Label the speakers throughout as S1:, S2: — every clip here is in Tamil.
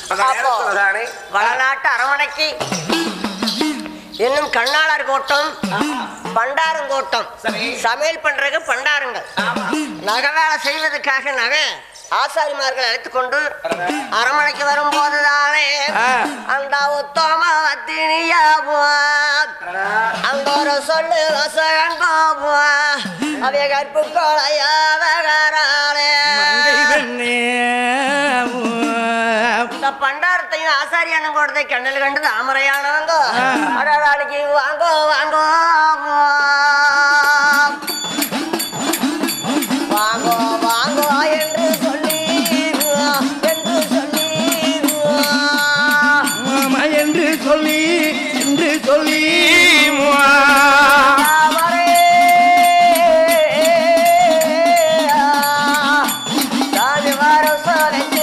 S1: அந்த
S2: அப்போ
S1: நேரத்துல தானே
S2: வளநாட்டு அரவணைக்கு இன்னும் கண்ணாளர் கோட்டம் பண்டாரங்கோட்டம்
S1: சரி.
S2: சமையல் பண்றதுக்கு பண்டாரங்கள் நகை வேலை செய்வதற்காக நகை ஆசாரிமார்கள் அழைத்துக் கொண்டு அரமனைக்கு வரும்போது தானே
S3: ஆ.
S2: அந்த உத்தம வத்தினியா அங்க ஒரு சொல்லு வசகங்கோ அவைய கற்பு கொலையாதகராளே
S3: மங்கை வெண்ணே
S2: இந்த பண்டாரத்தையும் ஆசாரியான கோட்டத்தை கண்ணில் கண்டு தாமரையானவங்க அடாடாடிக்கு வாங்கோ வாங்கோ வாங்கோ வாங்கோ என்று சொல்லி என்று சொல்லி
S3: மாமா என்று சொல்லி என்று சொல்லி
S2: தாமரை தாதி வருஷம்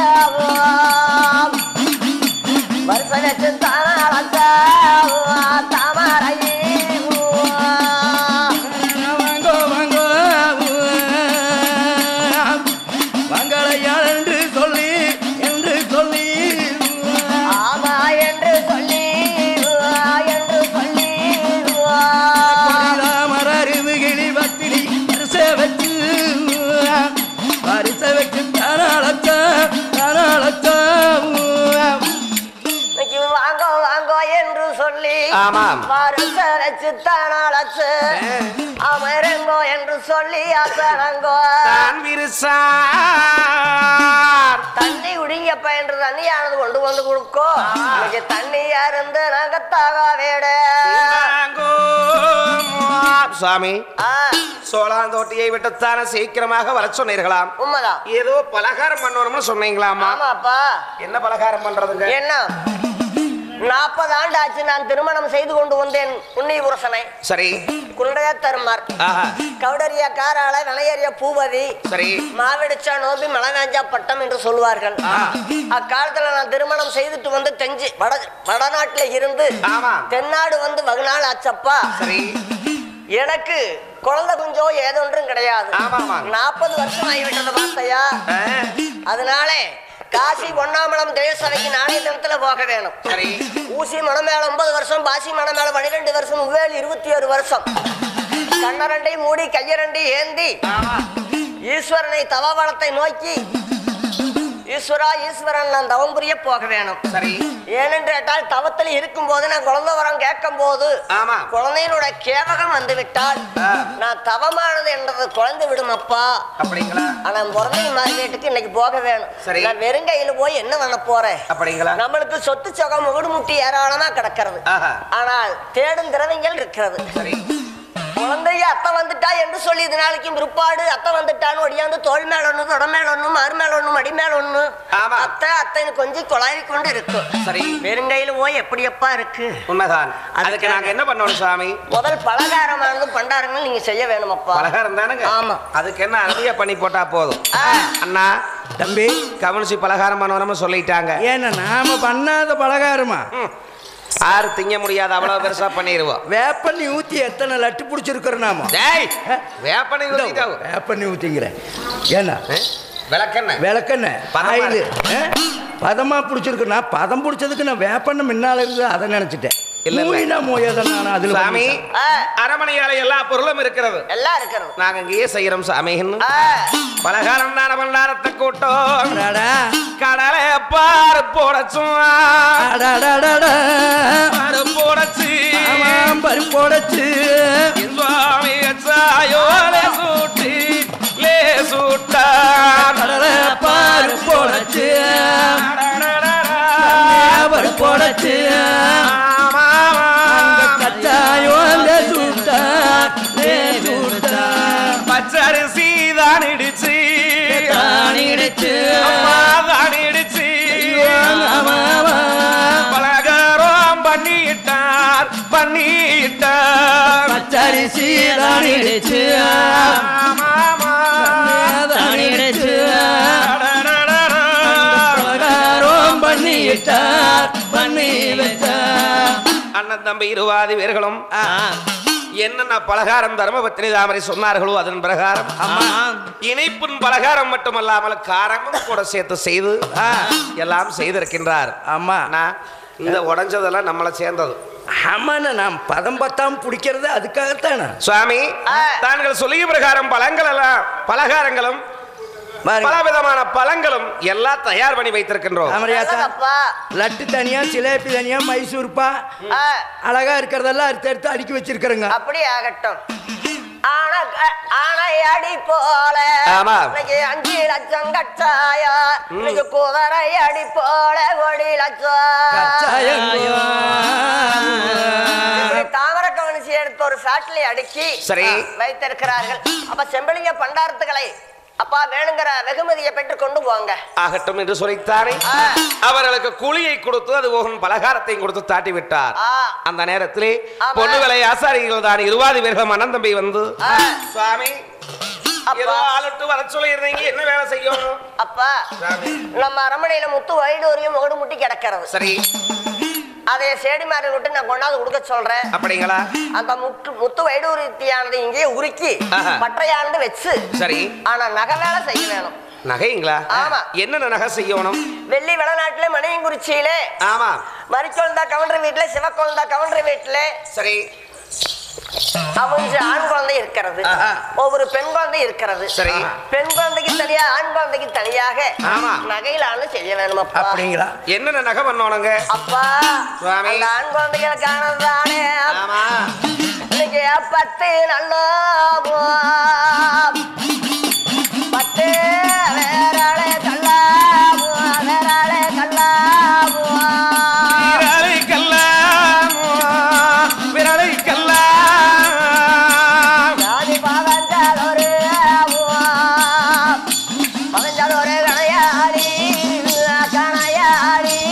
S2: வருஷம் வச்சு தானாளத்த தாமரை
S3: வாங்கோ வாங்கோ வாங்கலையா என்று சொல்லி என்று சொல்லி
S2: ஆமா என்று சொல்லி என்று சொல்லி
S3: மரறிவு கிளி பத்திரி வரிசை வச்சு வரிசை வச்சு தானாளத்த தானாளத்த
S2: இன்னைக்கு வாங்கோ வாங்கோ என்று சொல்லி
S1: ஆமாம்.
S2: வருஷச்சு தானாளச்சு அமரங்கோ என்று சொல்லி அசனங்கோ
S1: தான் விரிசார்
S2: தண்ணி உடிங்கப்ப என்று தண்ணியானது கொண்டு வந்து கொடுக்கோ இன்னைக்கு தண்ணியா இருந்து நகத்தாக வேட
S1: சுவாமி
S2: ஆ,
S1: சோழாந்தோட்டியை விட்டுத்தானே சீக்கிரமாக வர சொன்னீர்களாம்
S2: உண்மைதான்
S1: ஏதோ பலகாரம் பண்ணணும்னு சொன்னீங்களாமா
S2: ஆமாப்பா
S1: என்ன பலகாரம் பண்றதுங்க
S2: என்ன நாற்பது ஆண்டு ஆச்சு நான் திருமணம் செய்து கொண்டு வந்தேன் உன்னி புருஷனை
S1: சரி
S2: குருடைய தருமார்
S1: ஆஹா
S2: கவுடரிய காரால வினையறிய பூவதி
S1: சரி
S2: மாவிடிச்சா நோபி மலவேஞ்சா பட்டம் என்று சொல்வார்கள் அக்காலத்துல நான் திருமணம் செய்துட்டு வந்து தெஞ்சு வட வடநாட்டுல இருந்து
S1: ஆமா.
S2: தென்னாடு வந்து வகுநாள் ஆச்சப்பா
S1: சரி
S2: எனக்கு குழந்தை குஞ்சோ ஏதொன்றும் கிடையாது
S1: ஆமா, ஆமா.
S2: நாற்பது வருஷம் ஆகிவிட்டது பார்த்தையா
S1: ஆ,
S2: அதனாலே காசி ஒன்னாமலம் தேசவைக்கு நாளைய தினத்துல போக வேணும்
S1: சரி
S2: ஊசி மணமேல ஒன்பது வருஷம் பாசி மணமேல பனிரெண்டு வருஷம் உவேல் இருபத்தி ஒரு வருஷம் கண்ணரண்டை மூடி கையரண்டை ஏந்தி
S1: ஆமா
S2: ஈஸ்வரனை தவவளத்தை நோக்கி ஈஸ்வரா ஈஸ்வரன் நான் தவம் புரிய போக வேணும்
S1: சரி
S2: ஏனென்று கேட்டால் தவத்தில் இருக்கும் போது நான் குழந்தை வரம் கேட்கும் போது
S1: ஆமா
S2: குழந்தையினோட கேவகம் வந்து விட்டால்
S1: ஆ.
S2: நான் தவமானது என்றது குழந்தை விடும் அப்பா
S1: அப்படிங்களா
S2: ஆனா முறந்தை மார்க்கெட்டுக்கு இன்னைக்கு போக வேணும்
S1: சரி.
S2: நான் வெறுங்கையில போய் என்ன பண்ண போறேன்
S1: அப்படிங்களா
S2: நம்மளுக்கு சொத்து சொகம் முகுடு முட்டி ஏராளமா கிடக்கிறது
S1: ஆஹா
S2: ஆனால் தேடும் திரவியங்கள் இருக்கிறது
S1: சரி
S2: குழந்தைய அத்தை வந்துட்டா என்று சொல்லி இது நாளைக்கும் பிற்பாடு அத்தை வந்துட்டான்னு ஒடியாந்து தோல் மேல ஒண்ணு தொட மேல ஒண்ணு மறு மேல ஒண்ணு மடி மேல ஒண்ணு
S1: ஆமா.
S2: அத்தை அத்தைன்னு கொஞ்சம் குழாவி கொண்டு இருக்கும்
S1: சரி
S2: வெறுங்கையில போய் எப்படியப்பா இருக்கு
S1: உண்மைதான் அதுக்கு நாங்க என்ன பண்ணணும் சுவாமி
S2: முதல் பலகாரமானது பண்டாரங்கள் நீங்க செய்ய வேணுமப்பா
S1: பலகாரம் தானுங்க
S2: ஆமா.
S1: அதுக்கு என்ன அருமையா பண்ணி போட்டா போதும்
S2: ஆ.
S1: அண்ணா
S3: தம்பி
S1: கவனிச்சு பலகாரம் பண்ணணும்னு சொல்லிட்டாங்க
S3: ஏன்னா நாம பண்ணாத பலகாரமா
S1: ம். ஆறு திங்க முடியாது அவ்வளவு பெருசா பண்ணிடுவோம்
S3: வேப்பண்ணி ஊத்தி எத்தனை லட்டு பிடிச்சிருக்கிறோம் நாம
S1: டேய் வேப்பனை ஊத்திட்டாவு
S3: வேப்பண்ணி ஊத்திங்கிறேன் ஏன்னா
S1: விளக்கெண்ண
S3: விளக்கெண்ணெய்
S1: பதமா
S3: ஆயிலு
S1: இருக்கு.
S3: பதமா பிடிச்சிருக்கு நான் பதம் பிடிச்சதுக்கு நான் வேப்பண்ண முன்னால இருந்து அதை நினைச்சிட்டேன்
S1: இல்ல, இல்ல.
S3: மூயினா மோயாத நான் அதுல
S1: சாமி
S3: வந்துட்டேன்.
S2: ஆ,
S1: அரமனையால எல்லா பொருளும் இருக்கிறது
S2: எல்லாம் இருக்கிறது
S1: நாங்க இங்கேயே செய்யறோம் சாமி
S2: ஆ,
S1: பலகாரம் தான பண்டாரத்தை கூட்டம்
S3: அடாடா,
S1: கடலை பாரு போடச்சும்
S3: அடாடாடாடா.
S1: பாரு போடச்சு
S3: ஆமாம், பருப்போடச்சு
S1: சுவாமி சாயோலே சூட்டி லே சூட்டா
S3: கடலை பருப்போடச்சு பருப்போடச்சு அந்த கச்சாயோ அந்த சுட்டா லே சுட்டா
S1: பச்சரிசி தான் இடிச்சு
S3: தானிடுச்சு
S1: அம்மா தான் இடிச்சு
S3: ஆமாமா.
S1: பலகாரம் பண்ணிட்டார் பண்ணிட்டார்
S3: பச்சரிசி தானிடுச்சு
S1: ஆமாமா.
S3: தானிடுச்சு
S1: அடடடடா.
S3: பலகாரம் பண்ணிட்டார் பண்ணி வச்சார்
S1: அண்ணா அண்ணன் தம்பி இருவாதி பேர்களும் என்னென்ன பலகாரம் தர்மபத்தினி தாமரை சொன்னார்களோ அதன் பிரகாரம் இனிப்பின் பலகாரம் மட்டுமல்லாமல் காரமும் கூட சேர்த்து செய்து எல்லாம் செய்திருக்கின்றார்
S3: ஆமா
S1: அண்ணா, இந்த உடைஞ்சதெல்லாம் நம்மளை சேர்ந்தது
S3: ஆமாண்ணா நான் பதம் பத்தாம பிடிக்கிறது அதுக்காகத்தானே
S1: சுவாமி தாங்கள் சொல்லிய பிரகாரம் பழங்கள் எல்லாம் பலகாரங்களும்
S3: பாருங்க
S1: பலவிதமான பழங்களும் எல்லாம் தயார் பண்ணி வைத்திருக்கின்றோம்
S3: தாமரையாத்தா
S2: நல்லதப்பா.
S3: லட்டு தனியா சிலேபி தனியா மைசூர்பா
S2: ஆ,
S3: அழகா இருக்கிறதெல்லாம் அறுத்து எடுத்து அடுக்கி வச்சிருக்கிறேங்க
S2: அப்படி ஆகட்டும் ஆன ஆனையடி போல
S1: ஆமா.
S2: இன்னைக்கு அஞ்சு லட்சம் கச்சாயா இன்னைக்கு குதிரை அடி போல கொடி லட்சம் தாமர கவனிச்சு எடுத்த ஒரு சாட்டிலை அடுக்கி
S1: சரி.
S2: வைத்திருக்கிறார்கள் அப்ப செம்பளிங்க பண்டாரத்துகளை அப்பா வேணுங்கிற வெகுமதியை பெற்று கொண்டு போங்க
S1: ஆகட்டும் என்று சொல்லித்தானே
S2: ஆ.
S1: அவர்களுக்கு கூலியை கொடுத்து அது போகும் பலகாரத்தையும் கொடுத்து தாட்டி விட்டார்
S2: ஆ.
S1: அந்த நேரத்திலே
S2: ஆமா.
S1: பொண்ணுகளை ஆசாரிகள் தான் இருவாதி பேர்கள் அண்ணன் தம்பி வந்து
S2: ஆ.
S1: சுவாமி
S2: அப்பா.
S1: ஏதோ ஆளுட்டு வர சொல்லியிருந்தீங்க என்ன வேலை செய்யணும்
S2: அப்பா நம்ம அரண்மனையில முத்து வைடூரியம் ஓடு முட்டி கிடக்கிறது
S1: சரி
S2: அதை சேடிமாரி விட்டு நான் கொண்டாந்து கொடுக்க சொல்றேன்
S1: அப்படிங்களா
S2: அந்த முத்து முத்து வைடூரியத்தியானது இங்கேயே உருக்கி
S1: ஆஹா.
S2: பற்றையாண்டு வச்சு
S1: சரி
S2: ஆனா நகை வேலை செய்ய வேணும்
S1: நகைங்களா
S2: ஆமா.
S1: என்னென்ன நகை செய்யணும்
S2: வெள்ளி வளநாட்டுல மணியங்குறிச்சியிலே
S1: ஆமா
S2: மறிக்கொழுந்தா கவுண்டர் வீட்டுல சிவக்கொழுந்தா கவுண்டர் வீட்டுல
S1: சரி
S2: அவங்க ஆண் குழந்தை இருக்கிறது
S1: ஆஹா.
S2: ஒவ்வொரு பெண் குழந்தை இருக்கிறது
S1: சரி.
S2: பெண் குழந்தைக்கு தனியா ஆண் குழந்தைக்கு தனியாக
S1: ஆமா.
S2: நகையிலான்னு செய்ய வேணும் அப்பா
S3: அப்படிங்களா
S1: என்னென்ன நகை பண்ணணுங்க
S2: அப்பா
S1: சுவாமி.
S2: அந்த ஆண் குழந்தைகளுக்கானதானே
S1: ஆமா
S2: இன்னைக்கு பத்து நல்ல பத்து வேறாளே கல்லா வேறாளே கல்லா
S1: விரலை கல்லாம் விரலை கல்லாம்
S2: ஜாதி பாவஞ்சால் ஒரு பவஞ்சால் ஒரு கணையாடி கணையாடி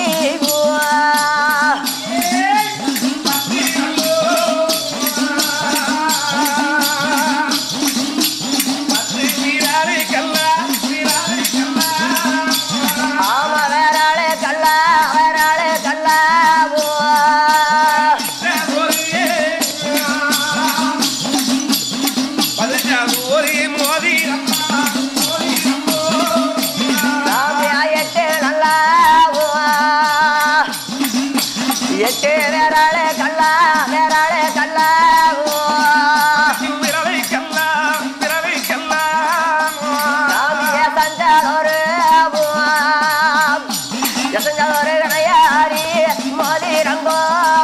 S1: விரலை கல்லாம் விரலை கல்லாம்
S2: ஆமா வேறாளே கல்லா வேறாளே கல்லா சாமியா எட்டு நல்லா எட்டு வேறாளே கல்லா வேறாளே கல்லா சாமிய சஞ்சால் ஒரு எசஞ்சால் ஒரு கணையாடி மோதி ரங்கோ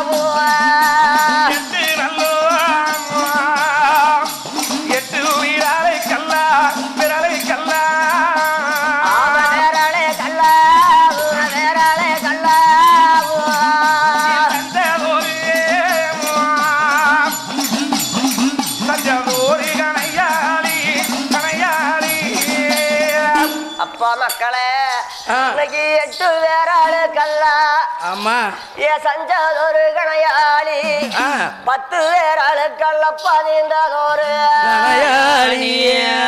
S2: ஆமா வேறாளே கல்லா வேறாளே கல்லா அப்பா மக்களே
S3: ஆ.
S2: இன்னைக்கு எட்டு வேறாளு கல்லா
S3: ஆமா
S2: ஏ சஞ்சால் ஒரு கணையாளி
S3: ஆ.
S2: பத்து பேராளு கல்ல பதிந்ததொரு
S3: கணையாளியா.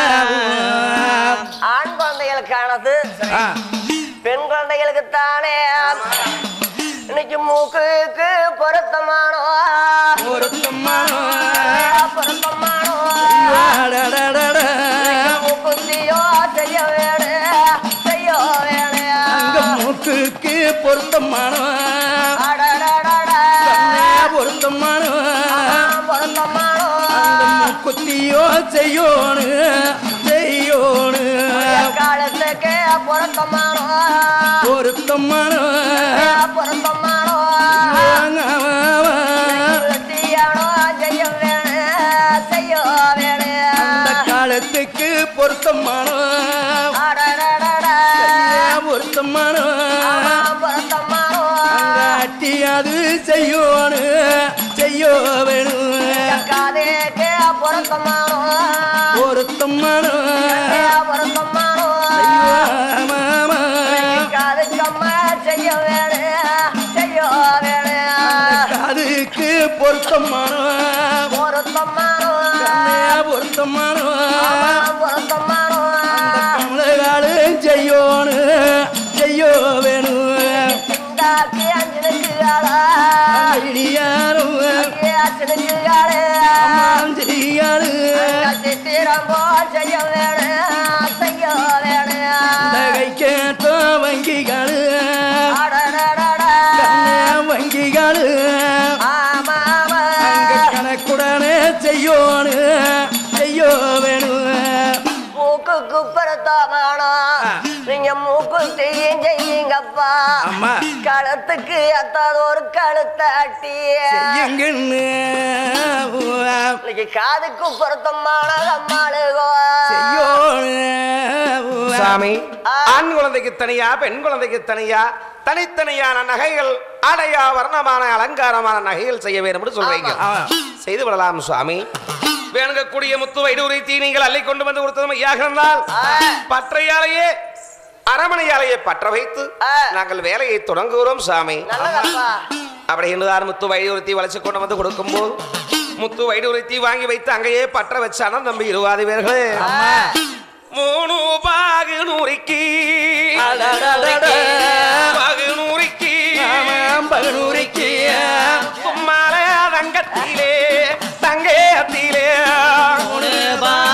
S2: ஆண் குழந்தைகளுக்கானது
S3: ஆ,
S2: பெண் குழந்தைகளுக்கு தானே இன்னைக்கு மூக்குக்கு பொருத்தமானோ
S3: பொருத்தமானோ.
S2: பொருத்தமானோ
S3: அடடடட.
S2: மூக்குத்தியோ செய்ய வேடு செய்ய வேடு
S3: அங்க மூக்குக்கு பொருத்தமானோ
S2: அடடடடா.
S3: கண்ணே பொருத்தமானோ
S2: பொருத்தமானோ
S3: அந்த மூக்குத்தியோ செய்யோனு செய்யோனு
S2: காலத்துக்கு பொருத்தமானோ
S3: பொருத்தமானோ
S2: பொருத்தமானோ தீயானோ செய்ய வேணு செய்ய வேணு
S3: அந்த காலத்துக்கு பொருத்தமானோ
S2: அடடடடா.
S3: பொருத்தமானோ
S2: ஆமா, பொருத்தமானோ
S3: அங்காட்டி அது செய்யோனு செய்யோ வேணும்
S2: காதேக்கு பொருத்தமானோ
S3: பொருத்தமானோ
S2: பொருத்தமானோ
S3: மாமா
S2: காதுக்கம்மா செய்ய வேணு செய்ய வேணு
S3: அதுக்கு பொருத்தமானோ
S2: பொருத்தமானோ
S3: பொருத்தமானோ
S2: ஆமா, பொருத்தமானோ
S3: கமலகாலு செய்யோனு செய்யோ வேணும்
S2: சிந்தாக்கி அஞ்சு நெஞ்சுகளா
S3: இடியா
S2: செய்யறோம் போல் செய்ய வேணும் செய்ய வேணும்
S3: நகைக்கேத்த வங்கிகள்
S2: அடடடடா.
S3: வங்கிகள்
S2: ஆமா, ஆமா.
S3: அங்க கணக்குடனே செய்யோனு செய்யோ வேணும்
S2: மூக்குக்கு பரத்தாமானம் நீங்க மூக்கு செய்யும் செய்யுங்கப்பா
S3: அம்மா.
S2: கழுத்துக்கு அத்தாத ஒரு கழுத்தாட்டி
S3: செய்யுங்கன்னு
S2: இன்னைக்கு காதுக்கு பொருத்தமான அம்மாளுகோ
S3: செய்யோனு
S1: சாமி ஆண் குழந்தைக்கு தனியா பெண் குழந்தைக்கு தனியா தனித்தனியான நகைகள் ஆடையா வர்ணமான அலங்காரமான நகைகள் செய்ய வேண்டும் என்று சொல்றீங்க
S3: ஆ.
S1: செய்து விடலாம் சுவாமி வேணுங்கக்கூடிய முத்து வைடூரை தீனிகள் அள்ளி கொண்டு வந்து கொடுத்ததும் ஐயாக இருந்தால் பற்றையாலேயே அரமனையாலேயே பற்ற வைத்து
S2: ஆ.
S1: நாங்கள் வேலையை தொடங்குகிறோம் சாமி
S2: நல்லதப்பா
S1: அப்படி என்றுதான் முத்து வைடூரத்தி வளைச்சு கொண்டு வந்து கொடுக்கும்போது முத்து வைடூரத்தி வாங்கி வைத்து அங்கேயே பற்ற வச்சான நம்பி இருவாதி பேர்களே மூணு பாகு நூறிக்கு பாகு நூறிக்கு
S3: பகனூரிக்கு
S1: கும்மால தங்கத்திலே தங்கத்திலே
S3: மூணு பா